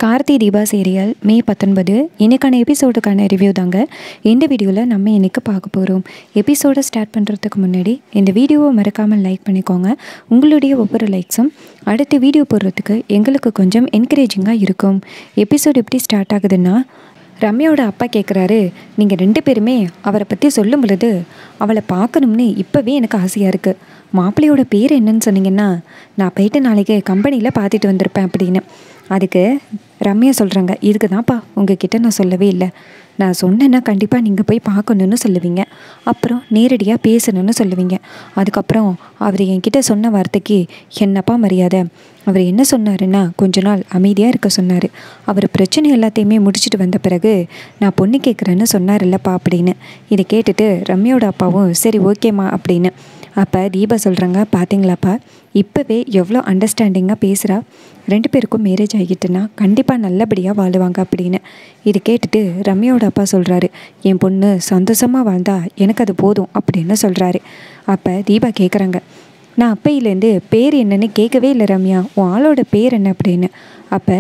Karthi Deepa serial மே பத்தொன்பது இன்னைக்கான எபிசோடுக்கான review தாங்க இந்த வீடியோவில் நம்ம இன்னைக்கு பார்க்க போகிறோம் எபிசோடை ஸ்டார்ட் பண்ணுறதுக்கு முன்னாடி இந்த வீடியோவை மறக்காமல் லைக் பண்ணிக்கோங்க உங்களுடைய ஒவ்வொரு லைக்ஸும் அடுத்த வீடியோ போடுறதுக்கு எங்களுக்கு கொஞ்சம் என்கரேஜிங்காக இருக்கும் எபிசோட் எப்படி ஸ்டார்ட் ஆகுதுன்னா ரம்யாவோட அப்பா கேட்குறாரு நீங்கள் ரெண்டு பேருமே அவரை பற்றி சொல்லும் பொழுது அவளை பார்க்கணும்னு இப்போவே எனக்கு ஆசையாக இருக்குது மாப்பிள்ளையோட பேர் என்னன்னு சொன்னீங்கன்னா நான் போயிட்டு நாளைக்கு கம்பெனியில் பார்த்துட்டு வந்திருப்பேன் அப்படின்னு அதுக்கு ரம்யா சொல்கிறாங்க இதுக்கு தான்ப்பா உங்ககிட்ட நான் சொல்லவே இல்லை நான் சொன்னேன்னா கண்டிப்பாக நீங்கள் போய் பார்க்கணுன்னு சொல்லுவீங்க அப்புறம் நேரடியாக பேசணும்னு சொல்லுவீங்க அதுக்கப்புறம் அவர் என்கிட்ட சொன்ன வார்த்தைக்கு என்னப்பா மரியாதை அவர் என்ன சொன்னாருன்னா கொஞ்ச நாள் அமைதியாக இருக்க சொன்னார் அவர் பிரச்சனை எல்லாத்தையுமே முடிச்சுட்டு வந்த பிறகு நான் பொண்ணு கேட்குறேன்னு சொன்னார்ல்லப்பா அப்படின்னு இதை கேட்டுட்டு ரம்யாவோட அப்பாவும் சரி ஓகேம்மா அப்படின்னு அப்போ தீபா சொல்கிறாங்க பார்த்தீங்களாப்பா இப்போவே எவ்வளோ அண்டர்ஸ்டாண்டிங்காக பேசுகிறா ரெண்டு பேருக்கும் மேரேஜ் ஆகிட்டுன்னா கண்டிப்பாக நல்லபடியாக வாழுவாங்க அப்படின்னு இது கேட்டுட்டு ரம்யாவோட அப்பா சொல்கிறாரு என் பொண்ணு சந்தோஷமாக வாழ்ந்தா எனக்கு அது போதும் அப்படின்னு சொல்கிறாரு அப்போ தீபா கேட்குறாங்க நான் அப்பையிலேருந்து பேர் என்னன்னு கேட்கவே இல்லை ரம்யா உன் ஆளோட பேர் என்ன அப்படின்னு அப்போ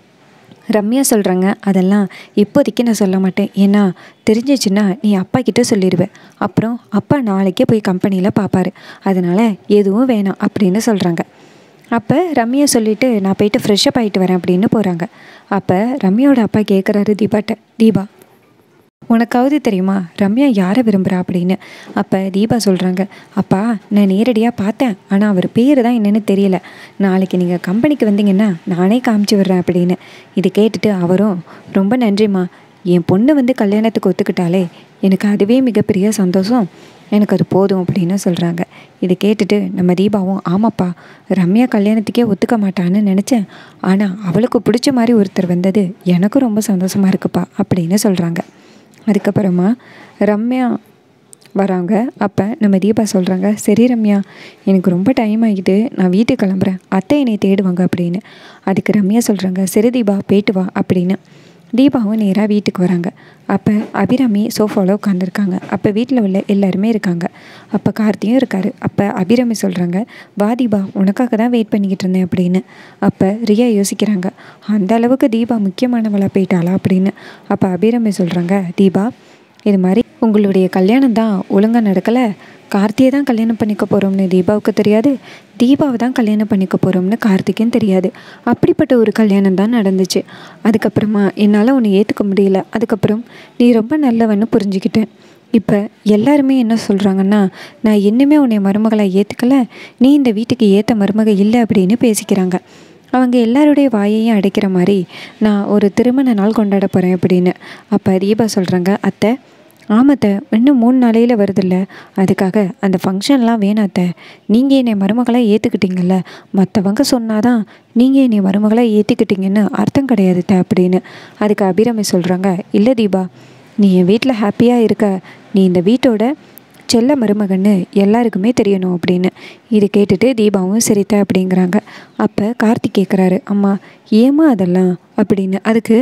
ரம்யா சொல்கிறாங்க அதெல்லாம் இப்போதைக்கு நான் சொல்ல மாட்டேன் ஏன்னா தெரிஞ்சிச்சுன்னா நீ அப்பா கிட்ட சொல்லிடுவேன் அப்புறம் அப்பா நாளைக்கே போய் கம்பெனியில் பார்ப்பாரு அதனால் எதுவும் வேணாம் அப்படின்னு சொல்கிறாங்க அப்போ ரம்யா சொல்லிவிட்டு நான் போயிட்டு ஃப்ரெஷ்ஷப் ஆகிட்டு வரேன் அப்படின்னு போகிறாங்க அப்போ ரம்யாவோட அப்பா கேட்குறாரு தீபாட்ட தீபா உனக்காவது தெரியுமா ரம்யா யாரை விரும்புகிறா அப்படின்னு அப்போ தீபா சொல்கிறாங்க அப்பா நான் நேரடியாக பார்த்தேன் ஆனால் அவர் பேர் தான் என்னென்னு தெரியல நாளைக்கு நீங்கள் கம்பெனிக்கு வந்தீங்கன்னா நானே காமிச்சு விடுறேன் அப்படின்னு இது கேட்டுட்டு அவரும் ரொம்ப நன்றிம்மா என் பொண்ணு வந்து கல்யாணத்துக்கு ஒத்துக்கிட்டாலே எனக்கு அதுவே மிகப்பெரிய சந்தோஷம் எனக்கு அது போதும் அப்படின்னு சொல்கிறாங்க இது கேட்டுட்டு நம்ம தீபாவும் ஆமாப்பா ரம்யா கல்யாணத்துக்கே ஒத்துக்க மாட்டான்னு நினச்சேன் ஆனால் அவளுக்கு பிடிச்ச மாதிரி ஒருத்தர் வந்தது எனக்கும் ரொம்ப சந்தோஷமாக இருக்குப்பா அப்படின்னு சொல்கிறாங்க அதுக்கப்புறமா ரம்யா வராங்க அப்போ நம்ம தீபா சொல்கிறாங்க சரி ரம்யா எனக்கு ரொம்ப டைம் ஆகிட்டு நான் வீட்டுக்கு கிளம்புறேன் அத்தை என்னை தேடுவாங்க அப்படின்னு அதுக்கு ரம்யா சொல்கிறாங்க சரி தீபா போயிட்டு வா அப்படின்னு தீபாவும் நேராக வீட்டுக்கு வராங்க அப்போ அபிராமி சோஃபாவில் உட்காந்துருக்காங்க அப்போ வீட்டில் உள்ள எல்லாருமே இருக்காங்க அப்போ கார்த்தியும் இருக்கார் அப்போ அபிராமி சொல்கிறாங்க வா தீபா உனக்காக தான் வெயிட் பண்ணிக்கிட்டு இருந்தேன் அப்படின்னு அப்போ ரியா யோசிக்கிறாங்க அந்த அளவுக்கு தீபா முக்கியமானவளாக போயிட்டாளா அப்படின்னு அப்போ அபிராமி சொல்கிறாங்க தீபா இது மாதிரி உங்களுடைய கல்யாணம் தான் ஒழுங்காக நடக்கலை கார்த்தியை தான் கல்யாணம் பண்ணிக்க போகிறோம்னு தீபாவுக்கு தெரியாது தீபாவை தான் கல்யாணம் பண்ணிக்க போகிறோம்னு கார்த்திக்கும் தெரியாது அப்படிப்பட்ட ஒரு கல்யாணம் தான் நடந்துச்சு அதுக்கப்புறமா என்னால் உன்னை ஏற்றுக்க முடியல அதுக்கப்புறம் நீ ரொம்ப நல்லவன்னு புரிஞ்சுக்கிட்டேன் இப்போ எல்லாருமே என்ன சொல்கிறாங்கன்னா நான் இன்னுமே உன்னை மருமகளை ஏற்றுக்கல நீ இந்த வீட்டுக்கு ஏற்ற மருமக இல்லை அப்படின்னு பேசிக்கிறாங்க அவங்க எல்லாருடைய வாயையும் அடைக்கிற மாதிரி நான் ஒரு திருமண நாள் கொண்டாட போகிறேன் அப்படின்னு அப்போ தீபா சொல்கிறாங்க அத்தை ஆமாத்த இன்னும் மூணு நாளையில் வருதில்ல அதுக்காக அந்த ஃபங்க்ஷன்லாம் வேணாத்த நீங்கள் என்னை மருமகளாக ஏற்றுக்கிட்டீங்கல்ல மற்றவங்க சொன்னாதான் நீங்கள் என்னை மருமகளாக ஏற்றுக்கிட்டீங்கன்னு அர்த்தம் கிடையாதுத்த அப்படின்னு அதுக்கு அபிராமி சொல்கிறாங்க இல்லை தீபா நீ என் வீட்டில் ஹாப்பியாக இருக்க நீ இந்த வீட்டோட செல்ல மருமகன்னு எல்லாருக்குமே தெரியணும் அப்படின்னு இது கேட்டுட்டு தீபாவும் சரித்த அப்படிங்கிறாங்க அப்போ கார்த்திக் கேட்குறாரு அம்மா ஏமா அதெல்லாம் அப்படின்னு அதுக்கு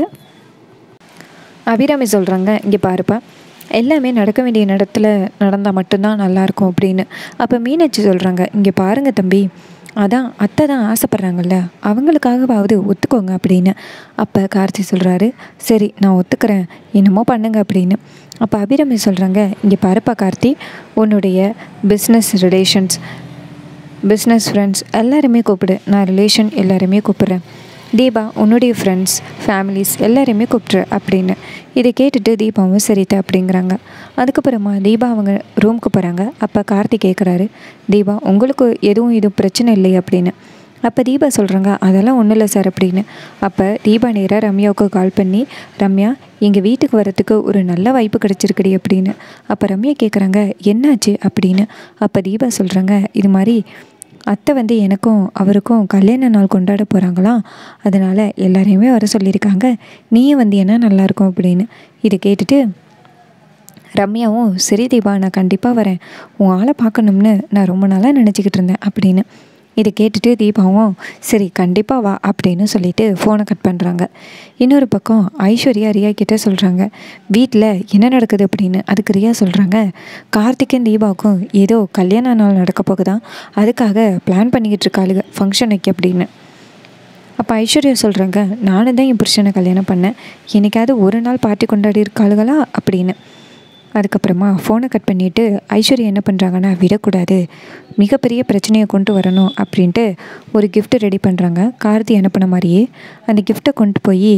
அபிராமி சொல்கிறாங்க இங்கே பாருப்பா எல்லாமே நடக்க வேண்டிய இடத்துல நடந்தால் மட்டும்தான் நல்லாயிருக்கும் அப்படின்னு அப்போ மீனாட்சி சொல்கிறாங்க இங்கே பாருங்கள் தம்பி அதான் அத்தை தான் ஆசைப்பட்றாங்கல்ல அவங்களுக்காகவாவது ஒத்துக்கோங்க அப்படின்னு அப்போ கார்த்தி சொல்கிறாரு சரி நான் ஒத்துக்கிறேன் என்னமோ பண்ணுங்க அப்படின்னு அப்போ அபிராமி சொல்கிறாங்க இங்கே பாருப்பா கார்த்தி உன்னுடைய பிஸ்னஸ் ரிலேஷன்ஸ் பிஸ்னஸ் ஃப்ரெண்ட்ஸ் எல்லாருமே கூப்பிடு நான் ரிலேஷன் எல்லாருமே கூப்பிட்றேன் தீபா உன்னுடைய ஃப்ரெண்ட்ஸ் ஃபேமிலிஸ் எல்லாரையுமே கூப்பிட்ரு அப்படின்னு இதை கேட்டுட்டு தீபாவும் சரித்த அப்படிங்கிறாங்க அதுக்கப்புறமா தீபா அவங்க ரூமுக்கு போகிறாங்க அப்போ கார்த்தி கேட்குறாரு தீபா உங்களுக்கு எதுவும் இது பிரச்சனை இல்லை அப்படின்னு அப்போ தீபா சொல்கிறாங்க அதெல்லாம் ஒன்றும் இல்லை சார் அப்படின்னு அப்போ தீபா நேராக ரம்யாவுக்கு கால் பண்ணி ரம்யா எங்கள் வீட்டுக்கு வரத்துக்கு ஒரு நல்ல வாய்ப்பு கிடச்சிருக்குடி அப்படின்னு அப்போ ரம்யா கேட்குறாங்க என்னாச்சு அப்படின்னு அப்போ தீபா சொல்கிறாங்க இது மாதிரி அத்தை வந்து எனக்கும் அவருக்கும் கல்யாண நாள் கொண்டாட போகிறாங்களாம் அதனால் எல்லாரையுமே வர சொல்லியிருக்காங்க நீயும் வந்து என்ன நல்லாயிருக்கும் அப்படின்னு இதை கேட்டுட்டு ரம்யாவும் சரி தீபா நான் கண்டிப்பாக வரேன் உன் ஆளை பார்க்கணும்னு நான் ரொம்ப நாளாக நினச்சிக்கிட்டு இருந்தேன் அப்படின்னு இதை கேட்டுட்டு தீபாவும் சரி கண்டிப்பாக வா அப்படின்னு சொல்லிட்டு ஃபோனை கட் பண்ணுறாங்க இன்னொரு பக்கம் ஐஸ்வர்யா ரியா கிட்ட சொல்கிறாங்க வீட்டில் என்ன நடக்குது அப்படின்னு அதுக்கு ரியா சொல்கிறாங்க கார்த்திக்கும் தீபாவுக்கும் ஏதோ கல்யாண நாள் நடக்க போகுதான் அதுக்காக பிளான் பண்ணிக்கிட்டு இருக்காளுங்க ஃபங்க்ஷனுக்கு அப்படின்னு அப்போ ஐஸ்வர்யா சொல்கிறாங்க நானும் தான் என் புருஷனை கல்யாணம் பண்ணேன் என்னைக்காவது ஒரு நாள் பார்ட்டி கொண்டாடி இருக்காளுகளா அப்படின்னு அதுக்கப்புறமா ஃபோனை கட் பண்ணிவிட்டு ஐஸ்வர்யா என்ன பண்ணுறாங்கன்னா விடக்கூடாது மிகப்பெரிய பிரச்சனையை கொண்டு வரணும் அப்படின்ட்டு ஒரு gift ரெடி பண்ணுறாங்க கார்த்தி அனுப்பின மாதிரியே அந்த கிஃப்ட்டை கொண்டு போய்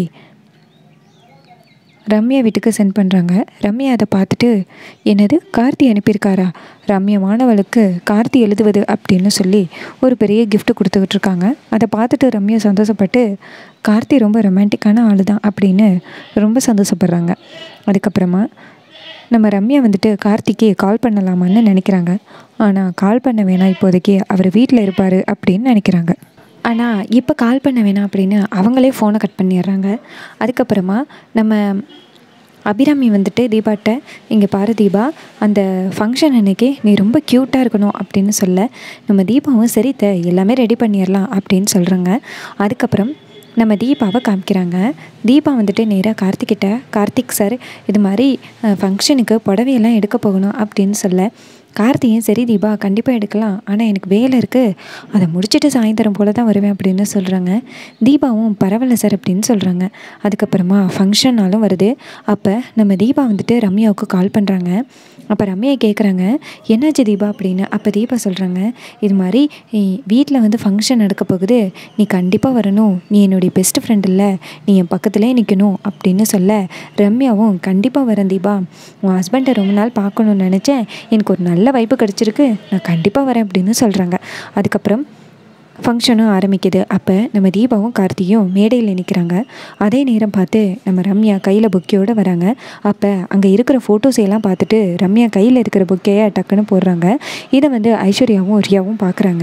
ரம்யா வீட்டுக்கு சென்ட் பண்ணுறாங்க ரம்யா அதை பார்த்துட்டு என்னது கார்த்தி அனுப்பியிருக்காரா ரம்யா மாணவளுக்கு கார்த்தி எழுதுவது அப்படின்னு சொல்லி ஒரு பெரிய gift கொடுத்துக்கிட்டு இருக்காங்க அதை பார்த்துட்டு ரம்யா சந்தோஷப்பட்டு கார்த்தி ரொம்ப ரொமான்டிக்கான ஆள் தான் அப்படின்னு ரொம்ப சந்தோஷப்படுறாங்க அதுக்கப்புறமா நம்ம ரம்யா வந்துட்டு கார்த்திக்கு கால் பண்ணலாமான்னு நினைக்கிறாங்க ஆனால் கால் பண்ண வேணாம் இப்போதைக்கு அவர் வீட்டில் இருப்பார் அப்படின்னு நினைக்கிறாங்க ஆனால் இப்போ கால் பண்ண வேணாம் அப்படின்னு அவங்களே ஃபோனை கட் பண்ணிடுறாங்க அதுக்கப்புறமா நம்ம அபிராமி வந்துட்டு தீபாட்ட இங்கே பாரு தீபா அந்த ஃபங்க்ஷன் அன்னைக்கு நீ ரொம்ப க்யூட்டாக இருக்கணும் அப்படின்னு சொல்ல நம்ம தீபாவும் சரி த எல்லாமே ரெடி பண்ணிடலாம் அப்படின்னு சொல்கிறாங்க அதுக்கப்புறம் நம்ம தீபாவை காமிக்கிறாங்க தீபா வந்துட்டு நேராக கார்த்திக்கிட்ட கார்த்திக் சார் இது மாதிரி ஃபங்க்ஷனுக்கு புடவையெல்லாம் எடுக்க போகணும் அப்படின்னு சொல்ல கார்த்தியும் சரி தீபா கண்டிப்பாக எடுக்கலாம் ஆனால் எனக்கு வேலை இருக்குது அதை முடிச்சுட்டு சாயந்தரம் போல் தான் வருவேன் அப்படின்னு சொல்கிறாங்க தீபாவும் பரவாயில்ல சார் அப்படின்னு சொல்கிறாங்க அதுக்கப்புறமா ஃபங்க்ஷன்னாலும் வருது அப்போ நம்ம தீபா வந்துட்டு ரம்யாவுக்கு கால் பண்ணுறாங்க அப்போ ரம்யா கேட்குறாங்க என்னாச்சு தீபா அப்படின்னு அப்போ தீபா சொல்கிறாங்க இது மாதிரி வீட்டில் வந்து ஃபங்க்ஷன் நடக்க போகுது நீ கண்டிப்பாக வரணும் நீ என்னுடைய பெஸ்ட் ஃப்ரெண்ட் இல்லை நீ என் பக்கத்துலேயே நிற்கணும் அப்படின்னு சொல்ல ரம்யாவும் கண்டிப்பாக வரேன் தீபா உன் ஹஸ்பண்டை ரொம்ப நாள் பார்க்கணுன்னு நினச்சேன் எனக்கு ஒரு நல்ல வாய்ப்பு கிடச்சிருக்கு நான் கண்டிப்பாக வரேன் அப்படின்னு சொல்கிறாங்க அதுக்கப்புறம் ஃபங்க்ஷனும் ஆரம்பிக்குது அப்போ நம்ம தீபாவும் கார்த்தியும் மேடையில் நிற்கிறாங்க அதே நேரம் பார்த்து நம்ம ரம்யா கையில் புக்கையோடு வராங்க அப்போ அங்கே இருக்கிற ஃபோட்டோஸ் எல்லாம் பார்த்துட்டு ரம்யா கையில் இருக்கிற புக்கையை டக்குன்னு போடுறாங்க இதை வந்து ஐஸ்வர்யாவும் ரியாவும் பார்க்குறாங்க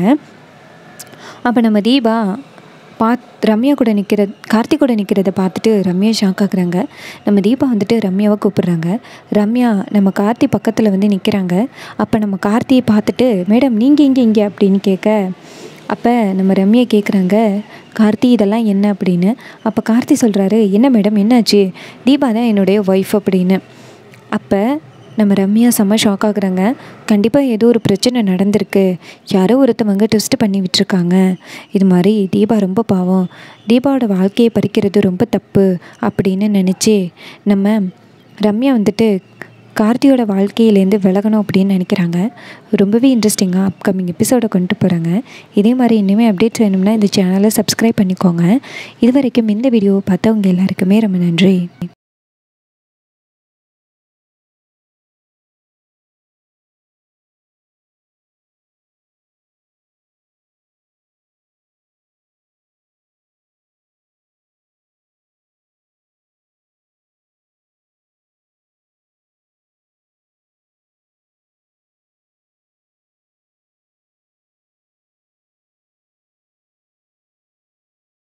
அப்போ நம்ம தீபா பாத் ரம்யா கூட நிற்கிற கார்த்திக் கூட நிற்கிறத பார்த்துட்டு ரம்யா ஷாக் ஆகுறாங்க நம்ம தீபா வந்துட்டு ரம்யாவை கூப்பிடுறாங்க ரம்யா நம்ம கார்த்தி பக்கத்தில் வந்து நிற்கிறாங்க அப்போ நம்ம கார்த்தியை பார்த்துட்டு மேடம் நீங்கள் இங்கே இங்கே அப்படின்னு கேட்க அப்போ நம்ம ரம்யா கேட்குறாங்க கார்த்தி இதெல்லாம் என்ன அப்படின்னு அப்போ கார்த்தி சொல்கிறாரு என்ன மேடம் என்னாச்சு தீபா தான் என்னுடைய ஒய்ஃப் அப்படின்னு அப்போ நம்ம ரம்யா செம்ம ஷாக் ஆகுறாங்க கண்டிப்பாக ஏதோ ஒரு பிரச்சனை நடந்திருக்கு யாரோ ஒருத்தவங்க டெஸ்ட் பண்ணி விட்டுருக்காங்க இது மாதிரி தீபா ரொம்ப பாவம் தீபாவோட வாழ்க்கையை பறிக்கிறது ரொம்ப தப்பு அப்படின்னு நினச்சி நம்ம ரம்யா வந்துட்டு கார்த்தியோட வாழ்க்கையிலேருந்து விலகணும் அப்படின்னு நினைக்கிறாங்க ரொம்பவே இன்ட்ரெஸ்டிங்காக அப்கமிங் எபிசோடை கொண்டு போகிறாங்க இதே மாதிரி இனிமேல் அப்டேட்ஸ் வேணும்னா இந்த சேனலை சப்ஸ்கிரைப் பண்ணிக்கோங்க இது வரைக்கும் இந்த வீடியோவை பார்த்தவங்க எல்லாருக்குமே ரொம்ப நன்றி